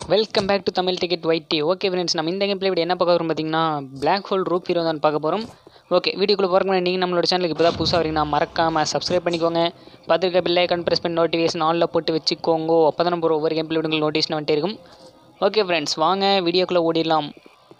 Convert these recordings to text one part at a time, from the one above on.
Welcome back to Tamil ticket white T okay friends நம்ம இந்த game play என்ன பார்க்க வரோம் பார்த்தீங்கன்னா பிளாக் ஹோல் ரூப் ஹீரோ தான் பார்க்க போகிறோம் ஓகே வீடியோக்குள்ளே போகிறக்கு நீங்கள் நம்மளோட சேனலுக்கு இப்போ தான் புதுசாக வரீங்கன்னா மறக்காமல் சப்ஸ்கிரைப் பண்ணிக்கோங்க பார்த்துருக்க பில்லை கன் ப்ரெஸ் பண்ணி நோட்டிஃபிகேஷன் ஆனில் போட்டு வச்சுக்கோங்க அப்போ தான் நம்ம ஒவ்வொரு கேம் பிளே உங்களுக்கு நோட்டிஃபிகேஷன் வந்துட்டே இருக்கும் ஓகே ஃப்ரெண்ட்ஸ் வாங்க வீடியோக்குள்ளே ஓடிடலாம்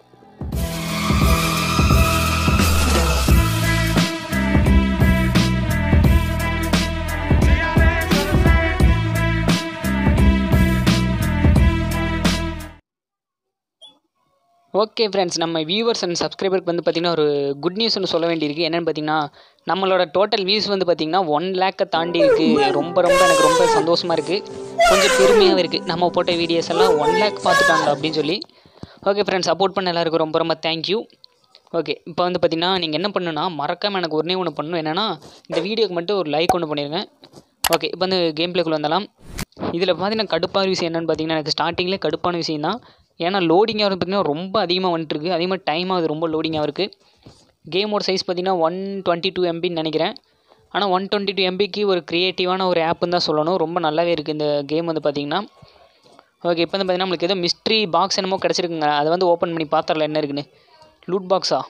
ஓகே ஃப்ரெண்ட்ஸ் நம்ம வியூவர்ஸ் அண்ட் சப்ஸ்கிரைபருக்கு வந்து பார்த்திங்கன்னா ஒரு குட் நியூஸ் ஒன்று சொல்ல வேண்டியிருக்கு என்னென்னு பார்த்தீங்கன்னா நம்மளோட டோட்டல் வியூஸ் வந்து பார்த்திங்கன்னா ஒன் லேக்கை தாண்டி இருக்குது ரொம்ப ரொம்ப எனக்கு ரொம்ப சந்தோஷமாக இருக்குது கொஞ்சம் பெருமையாகவும் இருக்குது நம்ம போட்ட வீடியோஸ் எல்லாம் ஒன் லேக் பார்த்துட்டாங்க அப்படின்னு சொல்லி ஓகே ஃப்ரெண்ட்ஸ் சப்போர்ட் பண்ண எல்லாருக்கும் ரொம்ப ரொம்ப தேங்க்யூ ஓகே இப்போ வந்து பார்த்திங்கன்னா நீங்கள் என்ன பண்ணுன்னா மறக்காமல் எனக்கு ஒன்றே ஒன்று பண்ணணும் என்னென்னா இந்த வீடியோக்கு மட்டும் ஒரு லைக் ஒன்று பண்ணிடுங்க ஓகே இப்போ வந்து கேம் பிளேக்குள்ளே வந்தலாம் இதில் பார்த்தீங்கன்னா கடுப்பான விஷயம் என்னென்னு பார்த்தீங்கன்னா எனக்கு ஸ்டார்டிங்கில் கடுப்பான விஷயம் தான் ஏன்னா லோடிங் ஆகிறது பார்த்திங்கன்னா ரொம்ப அதிகமாக வந்துட்டுருக்கு அதே மாதிரி டைம் ஆகுது ரொம்ப லோடிங்காக இருக்குது கேமோட சைஸ் பார்த்திங்கன்னா ஒன் டுவெண்ட்டி டூ எம்பின்னு நினைக்கிறேன் ஆனால் ஒன் டுவெண்ட்டி டூ எம்பிக்கு ஒரு க்ரியேட்டிவான ஒரு ஆப்புன்னு தான் சொல்லணும் ரொம்ப நல்லாவே இருக்குது இந்த கேம் வந்து பார்த்திங்கன்னா ஓகே இப்போ வந்து பார்த்திங்கன்னா நம்மளுக்கு ஏதோ மிஸ்ட்ரி பாக்ஸ் என்னமோ கிடச்சிருக்குங்க அதை வந்து ஓப்பன் பண்ணி பார்த்துடல என்ன இருக்குன்னு லூட் பாக்ஸா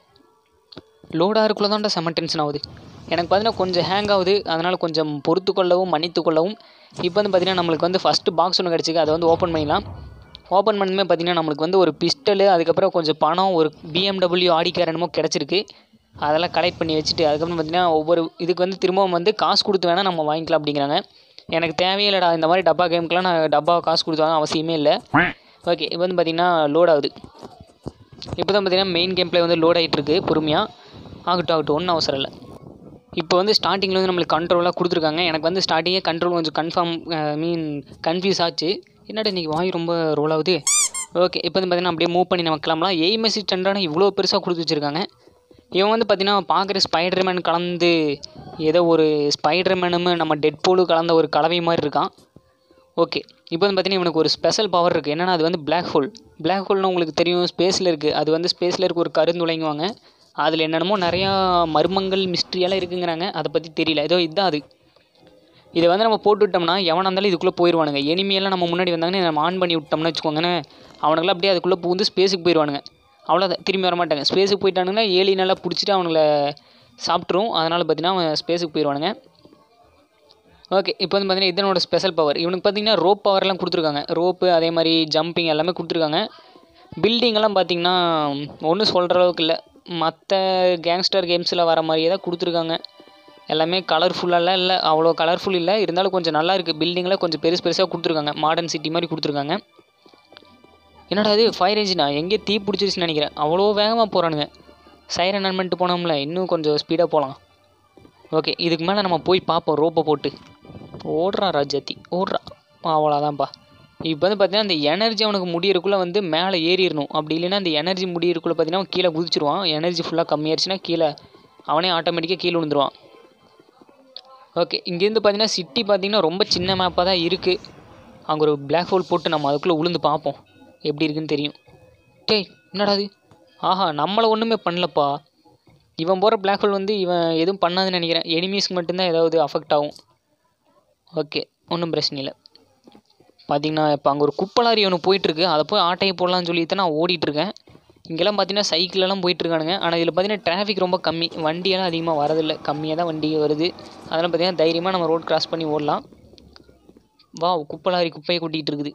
லோடாக இருக்குள்ள தான்டா செம்ம டென்ஷன் ஆகுது எனக்கு பார்த்தீங்கன்னா கொஞ்சம் ஹேங் ஆகுது அதனால் கொஞ்சம் பொறுத்து கொள்ளவும் மன்னித்து கொள்ளவும் இப்போ வந்து பார்த்திங்கன்னா நம்மளுக்கு வந்து ஃபஸ்ட்டு பாக்ஸ் ஒன்று கிடச்சிருக்கு அதை வந்து ஓப்பன் பண்ணிடலாம் ஓப்பன் பண்ணுமே பார்த்திங்கன்னா நம்மளுக்கு வந்து ஒரு பிஸ்டலு அதுக்கப்புறம் கொஞ்சம் பணம் ஒரு பிஎம்டபிள்யூ ஆடி கார் என்னமோ கிடச்சிருக்கு அதெல்லாம் கலெக்ட் பண்ணி வச்சுட்டு அதுக்கப்புறம் பார்த்திங்கன்னா ஒவ்வொரு இதுக்கு வந்து திரும்பவும் வந்து காசு கொடுத்து வேணால் நம்ம வாங்கிக்கலாம் அப்படிங்கிறாங்க எனக்கு தேவையே இல்லைடா இந்த மாதிரி டப்பா கேமுக்கெலாம் நான் டப்பா காசு கொடுத்து வாங்க அவசியமே இல்லை ஓகே இப்போ வந்து பார்த்திங்கன்னா லோட் ஆகுது இப்போ தான் பார்த்திங்கன்னா மெயின் கேம் பிளே வந்து லோட் ஆகிட்டுருக்கு பொறுமையாக ஆகட்டும் ஆகட்டும் ஒன்றும் அவசரம் இல்லை இப்போ வந்து ஸ்டார்டிங்கில் வந்து நம்மளுக்கு கண்ட்ரோலாக கொடுத்துருக்காங்க எனக்கு வந்து ஸ்டார்டிங்கே கண்ட்ரோல் கொஞ்சம் கன்ஃபார்ம் மீன் கன்ஃபியூஸ் ஆச்சு என்னடா இன்றைக்கி வாய் ரொம்ப ரோல் ஆகுது ஓகே இப்போ வந்து பார்த்திங்கன்னா அப்படியே மூவ் பண்ணி நம்ம கிளம்பலாம் எய் மெசேஜ் டென்டான இவ்வளோ பெருசாக கொடுத்து வச்சுருக்காங்க இவன் வந்து பார்த்திங்கன்னா பார்க்குற ஸ்பைடர்மேன் கலந்து ஏதோ ஒரு ஸ்பைடர்மேனும் நம்ம டெட் போலு கலந்த ஒரு கலவை மாதிரி இருக்கான் ஓகே இப்போ வந்து பார்த்தீங்கன்னா இவனுக்கு ஒரு ஸ்பெஷல் பவர் இருக்குது என்னென்னா அது வந்து பிளாக் ஹோல் பிளாக் ஹோல்னு உங்களுக்கு தெரியும் ஸ்பேஸில் இருக்குது அது வந்து ஸ்பேஸில் இருக்க ஒரு கருந்துளைங்குவாங்க அதில் என்னென்னமோ நிறையா மர்மங்கள் மிஸ்ட்ரியெல்லாம் இருக்குங்கிறாங்க அதை பற்றி தெரியல ஏதோ இதுதான் அது இதை வந்து நம்ம போட்டு விட்டோம்னா எவனாக இருந்தாலும் இதுக்குள்ளே போயிடுவானுங்க எனிமியெல்லாம் நம்ம முன்னாடி வந்தாங்கன்னா நம்ம ஆன் பண்ணி விட்டோம்னு வச்சுக்கோங்கன்னு அவனுங்களாம் அப்படியே அதுக்குள்ளே பூந்து ஸ்பேஸுக்கு போயிடுவானுங்க அவ்வளோதான் திரும்பி வர மாட்டாங்க ஸ்பேஸுக்கு போயிட்டானுங்கன்னா ஏலி நல்லா பிடிச்சிட்டு அவனுங்கள சாப்பிட்ரும் அதனால் பார்த்தீங்கன்னா அவன் ஸ்பேஸுக்கு போயிடுவானுங்க ஓகே இப்போ வந்து பார்த்தீங்கன்னா இதனோட ஸ்பெஷல் பவர் இவனுக்கு பார்த்தீங்கன்னா ரோப் பவர்லாம் கொடுத்துருக்காங்க ரோப்பு அதே மாதிரி ஜம்பிங் எல்லாமே கொடுத்துருக்காங்க பில்டிங்கெல்லாம் பார்த்தீங்கன்னா ஒன்றும் சொல்கிற அளவுக்கு இல்லை மற்ற கேங்ஸ்டர் கேம்ஸில் வர மாதிரியே தான் கொடுத்துருக்காங்க எல்லாமே கலர்ஃபுல்லாலாம் இல்லை அவ்வளோ கலர்ஃபுல் இல்லை இருந்தாலும் கொஞ்சம் நல்லா இருக்குது பில்டிங்கில் கொஞ்சம் பெருசு பெருசாக கொடுத்துருக்காங்க மாடர்ன் சிட்டி மாதிரி கொடுத்துருக்காங்க என்னடா அது ஃபயர் இன்ஜினா எங்கேயோ தீ பிடிச்சிருச்சுன்னு நினைக்கிறேன் அவ்வளோ வேகமாக போகிறானுங்க சைரன் ரன் பண்ணிட்டு போனோம்ல இன்னும் கொஞ்சம் ஸ்பீடாக போகலாம் ஓகே இதுக்கு மேலே நம்ம போய் பார்ப்போம் ரோப்பை போட்டு ஓடுறா ராஜாத்தி ஓடுறா அவ்வளோதான்ப்பா இப்போ வந்து பார்த்தீங்கன்னா அந்த எனர்ஜி அவனுக்கு முடியறக்குள்ளே வந்து மேலே ஏறிடணும் அப்படி இல்லைன்னா அந்த எனர்ஜி முடியறக்குள்ளே பார்த்தீங்கன்னா அவன் கீழே குதிச்சிருவான் எனர்ஜி ஃபுல்லாக கம்மியாயிருச்சுன்னா கீழே அவனே ஆட்டோமேட்டிக்காக கீழே விழுந்துருவான் ஓகே இங்கேருந்து பார்த்தீங்கன்னா சிட்டி பார்த்தீங்கன்னா ரொம்ப சின்ன மேப்பாக தான் இருக்குது அங்கே ஒரு பிளாக் ஹோல் போட்டு நம்ம அதுக்குள்ளே உளுந்து பார்ப்போம் எப்படி இருக்குன்னு தெரியும் டேய் என்னடா அது ஆஹா நம்மளை ஒன்றுமே பண்ணலப்பா இவன் போகிற பிளாக் ஹோல் வந்து இவன் எதுவும் பண்ணாதுன்னு நினைக்கிறேன் எனிமீஸ்க்கு மட்டும்தான் ஏதாவது அஃபெக்ட் ஆகும் ஓகே ஒன்றும் பிரச்சனை இல்லை பார்த்தீங்கன்னா இப்போ அங்கே ஒரு குப்பலாரி ஒன்று போயிட்டுருக்கு அதை போய் ஆட்டையை போடலான்னு சொல்லிட்டு நான் ஓடிட்டுருக்கேன் இங்கெல்லாம் பார்த்தீங்கன்னா சைக்கிளெல்லாம் போயிட்டுருக்கானுங்க ஆனால் இதில் பார்த்தீங்கன்னா டிராஃபிக் ரொம்ப கம்மி வண்டியெல்லாம் அதிகமாக வரதில்லை கம்மியாக தான் வண்டி வருது அதெல்லாம் பார்த்தீங்கன்னா தைரியமாக நம்ம ரோட் கிராஸ் பண்ணி ஓடலாம் வா குப்பலாரி குப்பையை கொட்டிகிட்டு இருக்குது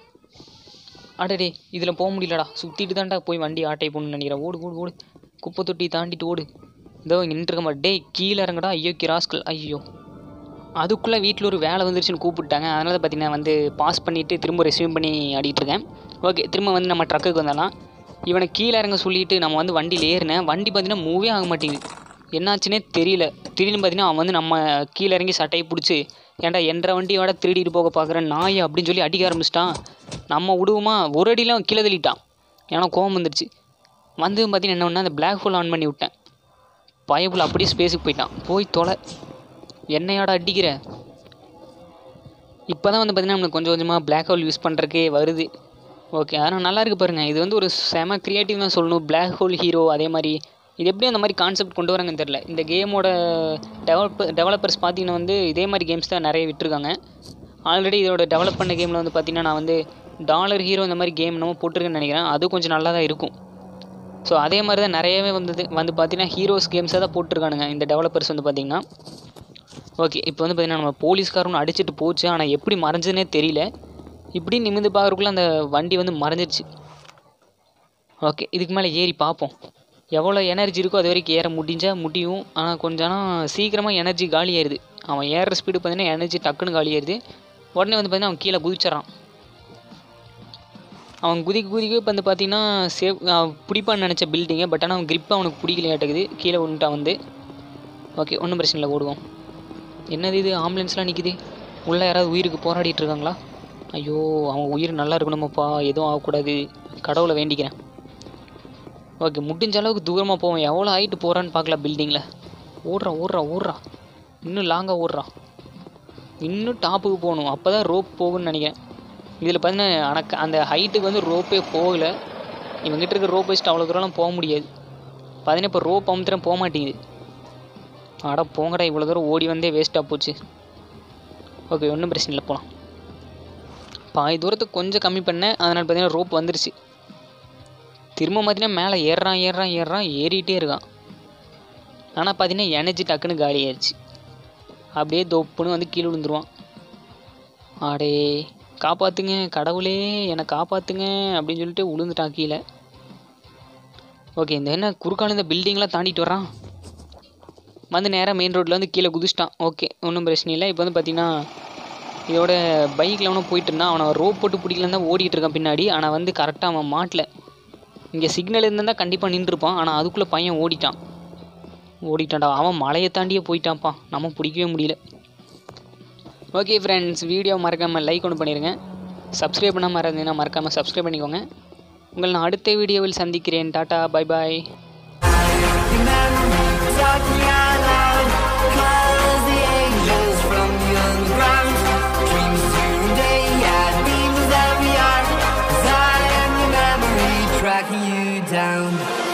அடடே இதில் போக முடியலடா சுற்றிட்டு தான்டா போய் வண்டி ஆட்டை போகணும்னு நினைக்கிறேன் ஓடு ஓடு ஓடு குப்பை தொட்டி தாண்டிட்டு ஓடு இதோ இங்கே நின்றுருக்க மாட்டே டேய் கீழே இறங்கடா ஐயோ கிராஸ்கள் ஐயோ அதுக்குள்ளே வீட்டில் ஒரு வேலை வந்துருச்சுன்னு கூப்பிட்டாங்க அதனால தான் பார்த்தீங்கன்னா வந்து பாஸ் பண்ணிவிட்டு திரும்ப ரெசியூம் பண்ணி ஆடிட்டு இருக்கேன் ஓகே திரும்ப வந்து நம்ம ட்ரக்குக்கு வந்தலாம் இவனை கீழே இறங்க சொல்லிட்டு நம்ம வந்து வண்டியில் ஏறினேன் வண்டி பார்த்தீங்கன்னா மூவே ஆக மாட்டேங்குது என்னாச்சுன்னே தெரியல திடீர்னு பார்த்தீங்கன்னா அவன் வந்து நம்ம கீழே இறங்கி சட்டையை பிடிச்சி ஏன்டா என்ற வண்டியோட திருடிட்டு போக பார்க்குறேன் நாய் அப்படின்னு சொல்லி அடிக்க ஆரம்பிச்சிட்டான் நம்ம விடுவோமா ஒரு அடியில் கீழே தள்ளிட்டான் ஏன்னா கோவம் வந்துருச்சு வந்து பார்த்தீங்கன்னா என்ன பண்ணா அந்த பிளாக் ஹோல் ஆன் பண்ணி விட்டேன் பயபுல் அப்படியே ஸ்பேஸுக்கு போயிட்டான் போய் தொலை என்னையாட அடிக்கிற இப்போ தான் வந்து பார்த்திங்கன்னா நம்மளுக்கு கொஞ்சம் கொஞ்சமாக பிளாக் ஹோல் யூஸ் பண்ணுறக்கே வருது ஓகே அதனால் நல்லா இருக்குது பாருங்கள் இது வந்து ஒரு செம க்ரியேட்டிவ் தான் சொல்லணும் பிளாக் ஹோல் ஹீரோ அதே மாதிரி இது எப்படி அந்த மாதிரி கான்செப்ட் கொண்டு வராங்கன்னு தெரில இந்த கேமோட டெவலப் டெவலப்பர்ஸ் பார்த்தீங்கன்னா வந்து இதே மாதிரி கேம்ஸ் தான் நிறைய விட்டுருக்காங்க ஆல்ரெடி இதோட டெவலப் பண்ண கேமில் வந்து பார்த்திங்கன்னா நான் வந்து டாலர் ஹீரோ இந்த மாதிரி கேம் நம்ம போட்டிருக்குன்னு நினைக்கிறேன் அது கொஞ்சம் நல்லா தான் இருக்கும் ஸோ அதே மாதிரி தான் நிறையவே வந்தது வந்து பார்த்தீங்கன்னா ஹீரோஸ் கேம்ஸாக தான் போட்டிருக்கானுங்க இந்த டெவலப்பர்ஸ் வந்து பார்த்தீங்கன்னா ஓகே இப்போ வந்து பார்த்தீங்கன்னா நம்ம போலீஸ்காரன் அடிச்சிட்டு போச்சு ஆனால் எப்படி மறைஞ்சதுனே தெரியல இப்படி நிமிந்து பார்க்குறக்குள்ள அந்த வண்டி வந்து மறைஞ்சிருச்சு ஓகே இதுக்கு மேலே ஏறி பார்ப்போம் எவ்வளோ எனர்ஜி இருக்கோ அது வரைக்கும் ஏற முடிஞ்சால் முடியும் ஆனால் கொஞ்சம் ஆனால் சீக்கிரமாக எனர்ஜி காலி ஆயிடுது அவன் ஏறுற ஸ்பீடு பார்த்தீங்கன்னா எனர்ஜி டக்குன்னு காலி ஆயிடுது உடனே வந்து பார்த்தீங்கன்னா அவன் கீழே குதிச்சிடறான் அவன் குதிக்க குதிக்க இப்போ வந்து பார்த்தீங்கன்னா சேவ் பிடிப்பான்னு நினச்ச பில்டிங்கை பட் ஆனால் அவன் grip அவனுக்கு பிடிக்கலையாட்டுக்குது கீழே விழுந்துட்டான் வந்து ஓகே ஒன்றும் பிரச்சனை இல்லை ஓடுவோம் என்னது இது ஆம்புலன்ஸ்லாம் நிற்குது உள்ளே யாராவது உயிருக்கு போராடிட்டு இருக்காங்களா ஐயோ அவன் உயிர் நல்லா இருக்கணுமாப்பா எதுவும் ஆகக்கூடாது கடவுளை வேண்டிக்கிறேன் ஓகே முடிஞ்ச அளவுக்கு தூரமாக போவோம் எவ்வளோ ஹைட்டு போகிறான்னு பார்க்கலாம் பில்டிங்கில் ஓடுறா ஓடுறா ஓடுறா இன்னும் லாங்காக ஓடுறா இன்னும் டாப்புக்கு போகணும் அப்போ தான் ரோப் போகும்னு நினைக்கிறேன் இதில் பார்த்தீங்கன்னா எனக்கு அந்த ஹைட்டுக்கு வந்து ரோப்பே போகலை இவங்ககிட்ட இருக்க ரோப் வச்சுட்டு அவ்வளோ தூரம்லாம் போக முடியாது பார்த்தீங்கன்னா இப்போ ரோப் அமுத்துறேன் போக மாட்டேங்குது அட போங்கடா இவ்வளோ தூரம் ஓடி வந்தே வேஸ்ட்டாக போச்சு ஓகே ஒன்றும் பிரச்சனை இல்லை போகலாம் பாதி தூரத்துக்கு கொஞ்சம் கம்மி பண்ணேன் அதனால் பார்த்தீங்கன்னா ரோப் வந்துருச்சு திரும்ப பார்த்தீங்கன்னா மேலே ஏறுறான் ஏறுறான் ஏறுறான் ஏறிட்டே இருக்கான் ஆனால் பார்த்தீங்கன்னா எனர்ஜி டக்குன்னு காலி ஆயிடுச்சு அப்படியே தொப்புன்னு வந்து கீழே விழுந்துருவான் ஆடே காப்பாற்றுங்க கடவுளே என்னை காப்பாற்றுங்க அப்படின்னு சொல்லிட்டு விழுந்துட்டான் கீழே ஓகே இந்த என்ன குறுக்கால இந்த பில்டிங்லாம் தாண்டிட்டு வர்றான் வந்து நேராக மெயின் ரோட்டில் வந்து கீழே குதிச்சிட்டான் ஓகே ஒன்றும் பிரச்சனை இல்லை இப்போ வந்து பார்த்தீங்கன்னா இதோட பைக்கில் அவனும் போயிட்டு இருந்தான் அவனை ரோப் போட்டு பிடிக்கலன்னு தான் ஓடிட்டு இருக்கான் பின்னாடி ஆனால் வந்து கரெக்டாக அவன் மாட்டல இங்கே சிக்னல் இருந்தால் கண்டிப்பாக நின்றுருப்பான் ஆனால் அதுக்குள்ளே பையன் ஓடிட்டான் ஓடிட்டான்டா அவன் மலையை தாண்டியே போயிட்டான்ப்பா நம்ம பிடிக்கவே முடியல ஓகே ஃப்ரெண்ட்ஸ் வீடியோ மறக்காமல் லைக் ஒன்று பண்ணிடுங்க சப்ஸ்கிரைப் பண்ணாமல் இருந்தீங்கன்னா மறக்காமல் சப்ஸ்கிரைப் பண்ணிக்கோங்க உங்களை நான் அடுத்த வீடியோவில் சந்திக்கிறேன் tata bye bye Talking out loud, calls the angels from the underground. Dreams today, yeah, demons that we are. 'Cause I am your memory, tracking you down.